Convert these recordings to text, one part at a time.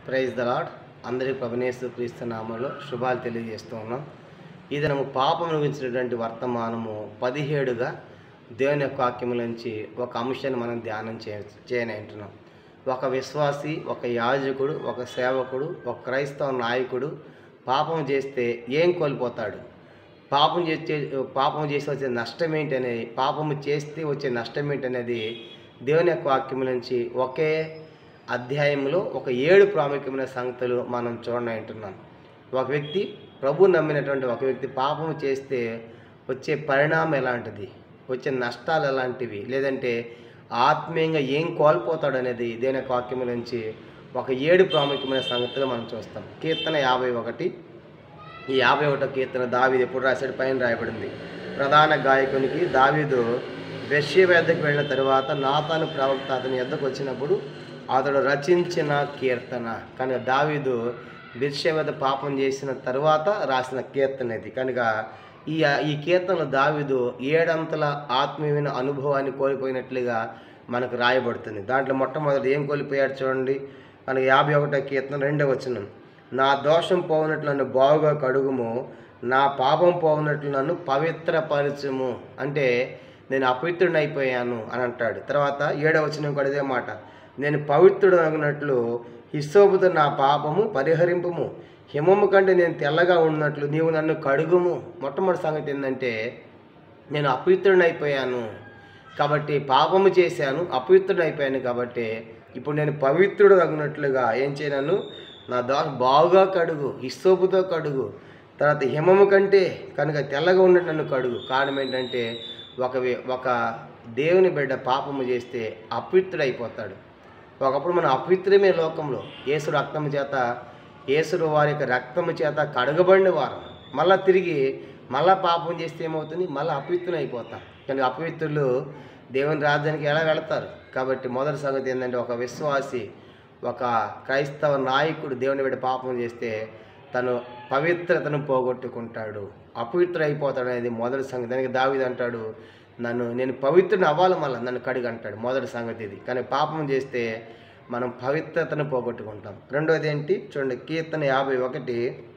praise the lord అందరి ప్రభునేసు క్రీస్తు నామంలో శుభాలు తెలియజేస్తూ ఉన్నాం ఇది మనము పాపం గురించినటువంటి వర్తమానము పదిహేడుగా దేవుని యొక్క వాక్యము నుంచి ఒక అంశాన్ని మనం ధ్యానం చే చేయనంటున్నాం ఒక విశ్వాసి ఒక యాజకుడు ఒక సేవకుడు ఒక క్రైస్తవ నాయకుడు పాపం చేస్తే ఏం కోల్పోతాడు పాపం చేసే పాపం చేసి వచ్చే నష్టం ఏంటి అనేది పాపము చేస్తే వచ్చే నష్టం ఏంటి అనేది దేవుని యొక్క వాక్యం నుంచి ఒకే అధ్యాయంలో ఒక ఏడు ప్రాముఖ్యమైన సంగతులు మనం చూడనంటున్నాం ఒక వ్యక్తి ప్రభు నమ్మినటువంటి ఒక వ్యక్తి పాపము చేస్తే వచ్చే పరిణామం ఎలాంటిది వచ్చే నష్టాలు ఎలాంటివి లేదంటే ఆత్మీయంగా ఏం కోల్పోతాడు అనేది దేవుని యొక్క వాక్యం నుంచి ఒక ఏడు ప్రాముఖ్యమైన సంగతులు మనం చూస్తాం కీర్తన యాభై ఒకటి ఈ యాభై ఒకటో కీర్తన దావీదు ఎప్పుడు రాశాడు పైన రాయబడింది ప్రధాన గాయకునికి దావీదు బెషేబ ఎద్దకు వెళ్ళిన తర్వాత నాతాను ప్రవక్త అతని ఎద్దకు వచ్చినప్పుడు అతడు రచించిన కీర్తన కనుక దావీదు బిర్షేవద పాపం చేసిన తర్వాత రాసిన కీర్తన ఇది కనుక ఈ ఈ కీర్తనలో దావీదు ఏడంతల ఆత్మీయమైన అనుభవాన్ని కోల్పోయినట్లుగా మనకు రాయబడుతుంది దాంట్లో మొట్టమొదటి ఏం కోల్పోయాడు చూడండి కనుక యాభై ఒకటో కీర్తన రెండో వచనం నా దోషం పోవునట్లు నన్ను బాగుగా కడుగుము నా పాపం పోవునట్లు నన్ను పవిత్రపరచుము అంటే నేను అపవిత్రుడిని అయిపోయాను అని అంటాడు తర్వాత ఏడవ వచనం కూడా ఇదే మాట నేను పవిత్రుడు అగినట్లు హిస్సోపుతో నా పాపము పరిహరింపుము హిమము కంటే నేను తెల్లగా ఉన్నట్లు నీవు నన్ను కడుగుము మొట్టమొదటి సంగతి ఏంటంటే నేను అపవిత్రుడిని అయిపోయాను కాబట్టి పాపము చేశాను అపవిత్రుడు అయిపోయాను కాబట్టి ఇప్పుడు నేను పవిత్రుడు అగినట్లుగా ఏం చేయను నా దోష బాగా కడుగు హిస్సోపుతో కడుగు తర్వాత హిమము కంటే కనుక తెల్లగా ఉన్నట్టు నన్ను కడుగు కారణం ఏంటంటే ఒక వే- ఒక దేవుని బిడ్డ పాపము చేస్తే అపవిత్రుడు అయిపోతాడు ఒకప్పుడు మనం అపవిత్రమే లోకంలో యేసు రక్తము చేత యేసుడు వారి యొక్క రక్తము చేత కడగబడిన వారం మళ్ళా తిరిగి మళ్ళా పాపం చేస్తే ఏమవుతుంది మళ్ళీ అపవిత్రులు అయిపోతాం కానీ అపవిత్రులు దేవుని రాజ్యానికి ఎలా వెళతారు కాబట్టి మొదటి సంగతి ఏంటంటే ఒక విశ్వాసి ఒక క్రైస్తవ నాయకుడు దేవుని బిడ్డ పాపం చేస్తే తను పవిత్రతను పోగొట్టుకుంటాడు అపవిత్ర అయిపోతాడు అనేది మొదటి సంగతి దానికి దావిది అంటాడు నన్ను నేను పవిత్రుని అవ్వాలి మళ్ళీ నన్ను కడిగి అంటాడు మొదటి సంగతి ఇది కానీ పాపం చేస్తే మనం పవిత్రతను పోగొట్టుకుంటాం రెండోది ఏంటి చూడండి కీర్తన యాభై ఒకటి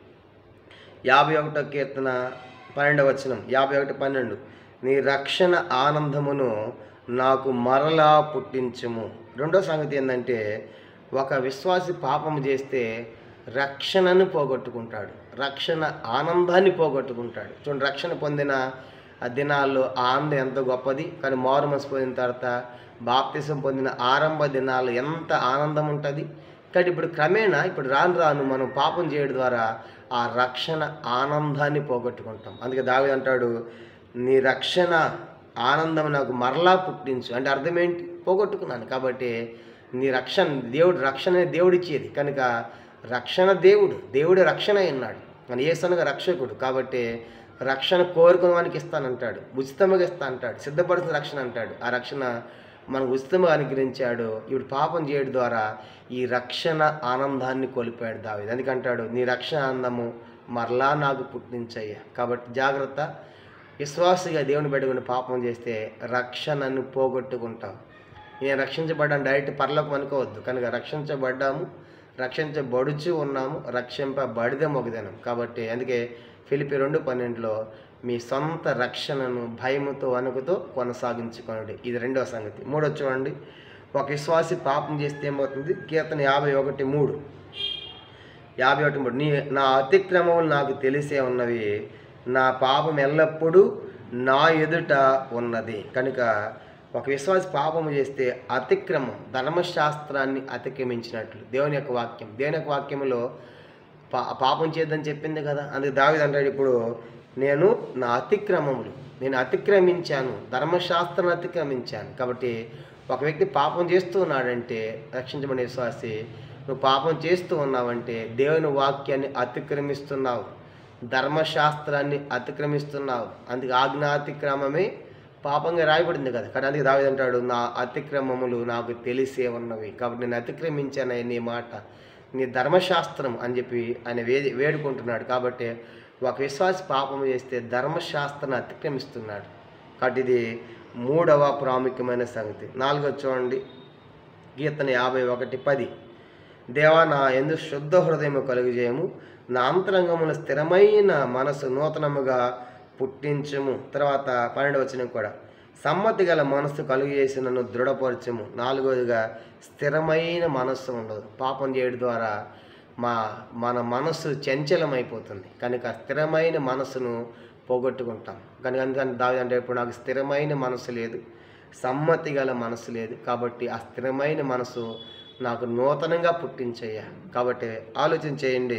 యాభై ఒకటో కీర్తన పన్నెండవ వచనం యాభై ఒకటి పన్నెండు నీ రక్షణ ఆనందమును నాకు మరలా పుట్టించుము రెండో సంగతి ఏంటంటే ఒక విశ్వాసి పాపము చేస్తే రక్షణను పోగొట్టుకుంటాడు రక్షణ ఆనందాన్ని పోగొట్టుకుంటాడు చూడండి రక్షణ పొందిన ఆ దినాల్లో ఆ ఆనందం ఎంత గొప్పది కానీ మారు మనసు పొందిన తర్వాత బాప్తిసం పొందిన ఆరంభ దినాలు ఎంత ఆనందం ఉంటుంది కానీ ఇప్పుడు క్రమేణా ఇప్పుడు రాను రాను మనం పాపం చేయడం ద్వారా ఆ రక్షణ ఆనందాన్ని పోగొట్టుకుంటాం అందుకే దావి అంటాడు నీ రక్షణ ఆనందం నాకు మరలా పుట్టించు అంటే అర్థం ఏంటి పోగొట్టుకున్నాను కాబట్టి నీ రక్షణ దేవుడు రక్షణ దేవుడు ఇచ్చేది కనుక రక్షణ దేవుడు దేవుడు రక్షణ అయి ఉన్నాడు మన ఏసనగా రక్షకుడు కాబట్టి రక్షణ కోరుకున్న వానికి ఇస్తానంటాడు ఉచితంగా ఇస్తా అంటాడు సిద్ధపడుతున్న రక్షణ అంటాడు ఆ రక్షణ మనకు ఉచితంగా అనుగ్రహించాడు ఇప్పుడు పాపం చేయడం ద్వారా ఈ రక్షణ ఆనందాన్ని కోల్పోయాడు దావి ఎందుకంటాడు నీ రక్షణ ఆనందము మరలా నాకు పుట్టించయ్యా కాబట్టి జాగ్రత్త విశ్వాసిగా దేవుని పెట్టుకుని పాపం చేస్తే రక్షణను పోగొట్టుకుంటాం నేను రక్షించబడ్డాను డైరెక్ట్ పర్లోకం అనుకోవద్దు కనుక రక్షించబడ్డాము రక్షించబడుచు ఉన్నాము రక్షింపబడిదం ఒక దినం కాబట్టి అందుకే ఫిలిపి రెండు పన్నెండులో మీ సొంత రక్షణను భయముతో వణుకుతో కొనసాగించుకోండి ఇది రెండవ సంగతి మూడో చూడండి ఒక విశ్వాసి పాపం చేస్తే ఏమవుతుంది కీర్తన యాభై ఒకటి మూడు యాభై ఒకటి మూడు నీ నా అతిక్రమములు నాకు తెలిసే ఉన్నవి నా పాపం ఎల్లప్పుడూ నా ఎదుట ఉన్నది కనుక ఒక విశ్వాసి పాపము చేస్తే అతిక్రమం ధర్మశాస్త్రాన్ని అతిక్రమించినట్లు దేవుని యొక్క వాక్యం దేవుని యొక్క వాక్యంలో పా పాపం చేద్దని చెప్పింది కదా అందుకే దావిది అంటాడు ఇప్పుడు నేను నా అతిక్రమములు నేను అతిక్రమించాను ధర్మశాస్త్రం అతిక్రమించాను కాబట్టి ఒక వ్యక్తి పాపం చేస్తూ ఉన్నాడంటే రక్షించబడిన విశ్వాసి నువ్వు పాపం చేస్తూ ఉన్నావంటే దేవుని వాక్యాన్ని అతిక్రమిస్తున్నావు ధర్మశాస్త్రాన్ని అతిక్రమిస్తున్నావు అందుకే ఆజ్ఞాతిక్రమమే పాపంగా రాయబడింది కదా కానీ అందుకే దావిది అంటాడు నా అతిక్రమములు నాకు తెలిసే ఉన్నవి కాబట్టి నేను అతిక్రమించాను నీ మాట నీ ధర్మశాస్త్రం అని చెప్పి ఆయన వే వేడుకుంటున్నాడు కాబట్టి ఒక విశ్వాసి పాపం చేస్తే ధర్మశాస్త్రాన్ని అతిక్రమిస్తున్నాడు కాబట్టి ఇది మూడవ ప్రాముఖ్యమైన సంగతి నాలుగో చూడండి కీర్తన యాభై ఒకటి పది దేవా నా ఎందు శుద్ధ హృదయము కలుగజేయము నా అంతరంగమున స్థిరమైన మనసు నూతనముగా పుట్టించము తర్వాత పన్నెండు వచ్చిన కూడా సమ్మతి గల మనస్సు కలుగజేసి నన్ను దృఢపరచము నాలుగోదిగా స్థిరమైన మనస్సు ఉండదు పాపం చేయడం ద్వారా మా మన మనస్సు చంచలమైపోతుంది కనుక స్థిరమైన మనస్సును పోగొట్టుకుంటాం కనుక అందుకని దావి అంటే ఇప్పుడు నాకు స్థిరమైన మనసు లేదు సమ్మతి గల మనసు లేదు కాబట్టి ఆ స్థిరమైన మనసు నాకు నూతనంగా పుట్టించయ్యా కాబట్టి ఆలోచన చేయండి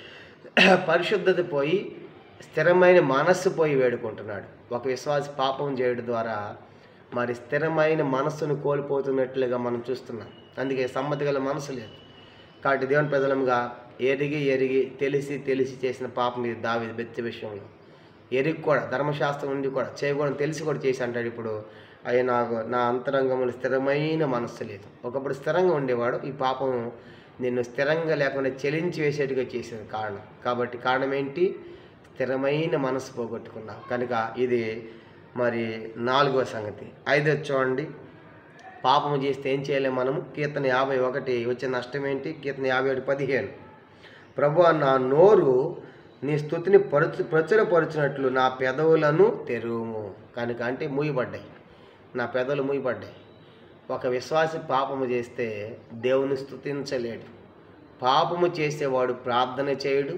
పరిశుద్ధత పోయి స్థిరమైన మనస్సు పోయి వేడుకుంటున్నాడు ఒక విశ్వాసి పాపం చేయడం ద్వారా మరి స్థిరమైన మనస్సును కోల్పోతున్నట్లుగా మనం చూస్తున్నాం అందుకే సమ్మతి గల మనసు లేదు కాబట్టి దేవుని ప్రజలంగా ఎరిగి ఎరిగి తెలిసి తెలిసి చేసిన పాపం ఇది దావి బెత్తి విషయంలో ఎరిగి కూడా ధర్మశాస్త్రం ఉండి కూడా చేయకూడదు తెలిసి కూడా చేసి అంటాడు ఇప్పుడు అయ్యా నాకు నా అంతరంగంలో స్థిరమైన మనస్సు లేదు ఒకప్పుడు స్థిరంగా ఉండేవాడు ఈ పాపం నిన్ను స్థిరంగా లేకుండా చెలించి వేసేట్టుగా చేసింది కారణం కాబట్టి కారణం ఏంటి స్థిరమైన మనసు పోగొట్టుకున్నావు కనుక ఇది మరి నాలుగో సంగతి ఐదో చూడండి పాపము చేస్తే ఏం చేయలేం మనము కీర్తన యాభై ఒకటి వచ్చే నష్టం ఏంటి కీర్తన యాభై ఒకటి పదిహేను ప్రభు నా నోరు నీ స్థుతిని పరుచు ప్రచురపరుచినట్లు నా పెదవులను తెరువుము కనుక అంటే మూయబడ్డాయి నా పెదవులు మూయబడ్డాయి ఒక విశ్వాసి పాపము చేస్తే దేవుని స్థుతించలేడు పాపము చేసేవాడు ప్రార్థన చేయడు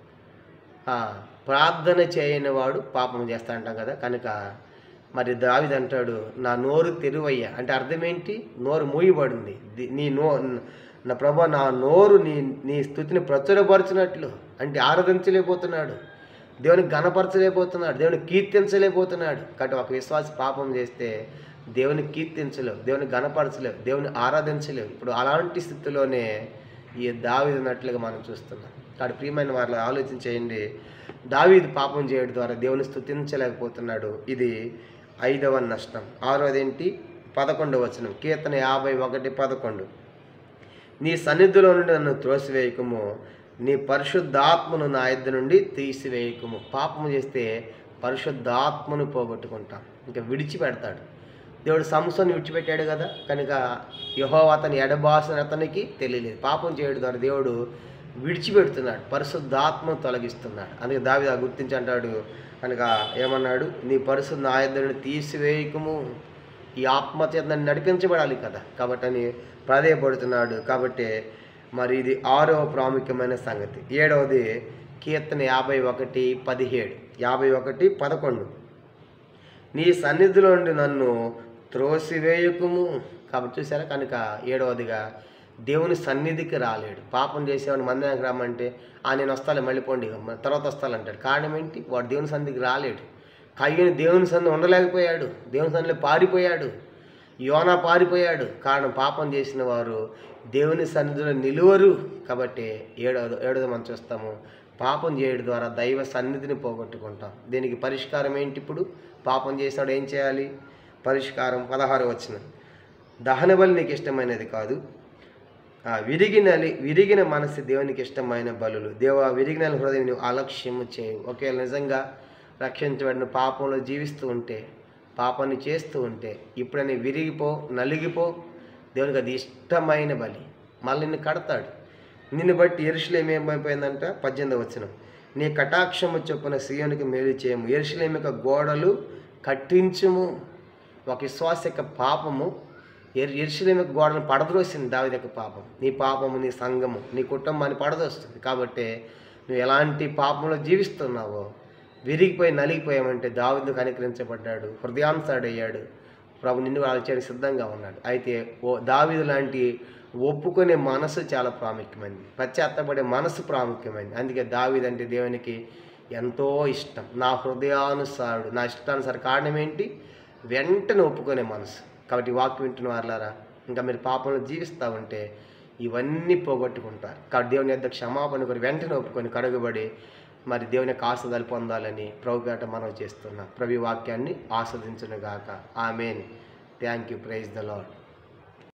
ఆ, ప్రార్థన చేయని వాడు పాపం చేస్తా అంటాం కదా కనుక మరి దావిది అంటాడు నా నోరు తెరువయ్యా అంటే అర్థం ఏంటి నోరు మూయబడింది ది- నీ నో నా ప్రభా నా నోరు నీ నీ స్థుతిని ప్రచురపరచినట్లు అంటే ఆరాధించలేకపోతున్నాడు దేవునికి గణపరచలేకపోతున్నాడు దేవుని కీర్తించలేకపోతున్నాడు కాబట్టి ఒక విశ్వాసి పాపం చేస్తే దేవుని కీర్తించలేవు దేవుని గణపరచలేవు దేవుని ఆరాధించలేవు ఇప్పుడు అలాంటి స్థితిలోనే ఈ దావీదు ఉన్నట్లుగా మనం చూస్తున్నాం కాబట్టి ప్రియమైన వారిలో ఆలోచన చేయండి దావీదు పాపం చేయడం ద్వారా దేవుని స్థుతించలేకపోతున్నాడు ఇది ఐదవ నష్టం ఆరోది ఏంటి పదకొండవ వచనం కీర్తన యాభై ఒకటి పదకొండు నీ సన్నిధిలో నుండి నన్ను త్రోసివేయకము నీ పరిశుద్ధాత్మను నా ఇద్ద నుండి తీసివేయకము పాపము చేస్తే పరిశుద్ధాత్మను పోగొట్టుకుంటాం ఇంకా విడిచిపెడతాడు దేవుడు సంస్థను విడిచిపెట్టాడు కదా కనుక యహో అతని ఎడబాసిన అతనికి తెలియలేదు పాపం చేయడం ద్వారా దేవుడు విడిచిపెడుతున్నాడు పరిశుద్ధాత్మను తొలగిస్తున్నాడు అందుకే దావిదా గుర్తించి అంటాడు కనుక ఏమన్నాడు నీ పరిశుద్ధ ఆయుధాలను తీసివేయకము ఈ ఆత్మచేత నన్ను నడిపించబడాలి కదా కాబట్టి అని ప్రాధేయపడుతున్నాడు కాబట్టి మరి ఇది ఆరవ ప్రాముఖ్యమైన సంగతి ఏడవది కీర్తన యాభై ఒకటి పదిహేడు యాభై ఒకటి పదకొండు నీ సన్నిధిలో నుండి నన్ను త్రోసివేయకుము కాబట్టి చూసారా కనుక ఏడవదిగా దేవుని సన్నిధికి రాలేడు పాపం చేసేవాడు మందిరానికి రమ్మంటే ఆ నేను వస్తాలే మళ్ళీ పోండి మ- తర్వాత వస్తానంటాడు కారణం ఏంటి వాడు దేవుని సన్నిధికి రాలేడు కయ్యని దేవుని సన్నిధి ఉండలేకపోయాడు దేవుని సన్నిధిలో పారిపోయాడు యోనా పారిపోయాడు కారణం పాపం చేసిన వారు దేవుని సన్నిధిలో నిలువరు కాబట్టి ఏడవది ఏడవది మనం చూస్తాము పాపం చేయడం ద్వారా దైవ సన్నిధిని పోగొట్టుకుంటాం దీనికి పరిష్కారం ఏంటి ఇప్పుడు పాపం చేసినాడు ఏం చేయాలి పరిష్కారం పదహారు వచ్చిన దహన బలి నీకు ఇష్టమైనది కాదు ఆ విరిగిన విరిగిన మనసు దేవునికి ఇష్టమైన బలులు దేవ విరిగిన హృదయం నువ్వు అలక్ష్యము చేయవు ఒకవేళ నిజంగా రక్షించబడిన పాపంలో జీవిస్తూ ఉంటే పాపాన్ని చేస్తూ ఉంటే ఇప్పుడని విరిగిపో నలిగిపో దేవునికి అది ఇష్టమైన బలి మళ్ళీ నిన్ను కడతాడు నిన్ను బట్టి ఎరుషులేం ఏమైపోయిందంట పద్దెనిమిది వచ్చిన నీ కటాక్షము చొప్పున సీయోనికి మేలు చేయము ఎరుషులేం యొక్క గోడలు కట్టించుము ఒక విశ్వాస యొక్క పాపము ఎర్ ఎరుషులేం యొక్క గోడను పడద్రోసింది దావిద యొక్క పాపం నీ పాపము నీ సంఘము నీ కుటుంబాన్ని పడదోస్తుంది కాబట్టి నువ్వు ఎలాంటి పాపంలో జీవిస్తున్నావో విరిగిపోయి నలిగిపోయామంటే దావిదు కనికరించబడ్డాడు హృదయాంశాడయ్యాడు ప్రభు నిన్ను ఆలోచనకి సిద్ధంగా ఉన్నాడు అయితే ఓ దావిదు లాంటి ఒప్పుకునే మనసు చాలా ప్రాముఖ్యమైనది పశ్చాత్తపడే మనసు ప్రాముఖ్యమైనది అందుకే దావిదు అంటే దేవునికి ఎంతో ఇష్టం నా హృదయానుసారుడు నా ఇష్టానుసార కారణం ఏంటి వెంటనే ఒప్పుకునే మనసు కాబట్టి ఈ వాక్యం వింటున్న వాళ్ళారా ఇంకా మీరు పాపంలో జీవిస్తూ ఉంటే ఇవన్నీ పోగొట్టుకుంటారు కాబట్టి దేవుని యొద్ద క్షమాపణ కొరి వెంటనే ఒప్పుకొని కడుగుబడి మరి దేవుని యొక్క ఆస్వాదాలు పొందాలని ప్రభుపేట మనం చేస్తున్నాం ప్రభు ఈ వాక్యాన్ని ఆస్వాదించునుగాక amen thank you praise the lord